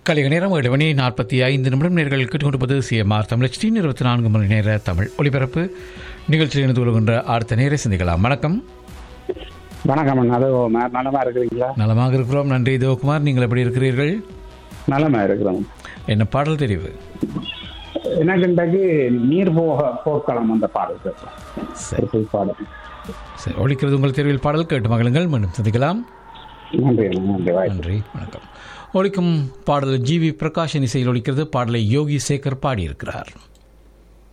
கலிக நேரம் ஏழு மணி நாற்பத்தி ஐந்து நிமிடம் நேர்கள் கேட்டுக்கொண்டிருப்பது சிஎம்ஆர் தமிழ் ஸ்டீன் இருபத்தி நான்கு மணி நேர தமிழ் ஒலிபரப்பு நிகழ்ச்சியில் இணைந்து கொள்கின்ற அடுத்த நேரை சிந்திக்கலாம் வணக்கம் வணக்கம் அண்ணா. அது ம- நலமா இருக்கிறீங்களா நலமாக இருக்கிறோம் நன்றி தேவகுமார் நீங்கள் எப்படி இருக்கிறீர்கள் நலமா இருக்கிறோம் என்ன பாடல் தெரிவு எனக்கு இன்றைக்கு நீர் போக போர்க்களம் அந்த பாடல் கேட்போம். சரி ஒரு புது பாடல் சரி ஒழிக்கிறது உங்கள் தெருவில் பாடல் கேட்டு மகளுங்கள் மீண்டும் சந்திக்கலாம் நன்றி அண்ணா, நன்றி வாய்ப்பு நன்றி வணக்கம் ஒழிக்கும் பாடல் ஜி வி பிரகாஷன் இசையில் ஒழிக்கிறது பாடலை யோகி சேகர் பாடியிருக்கிறார்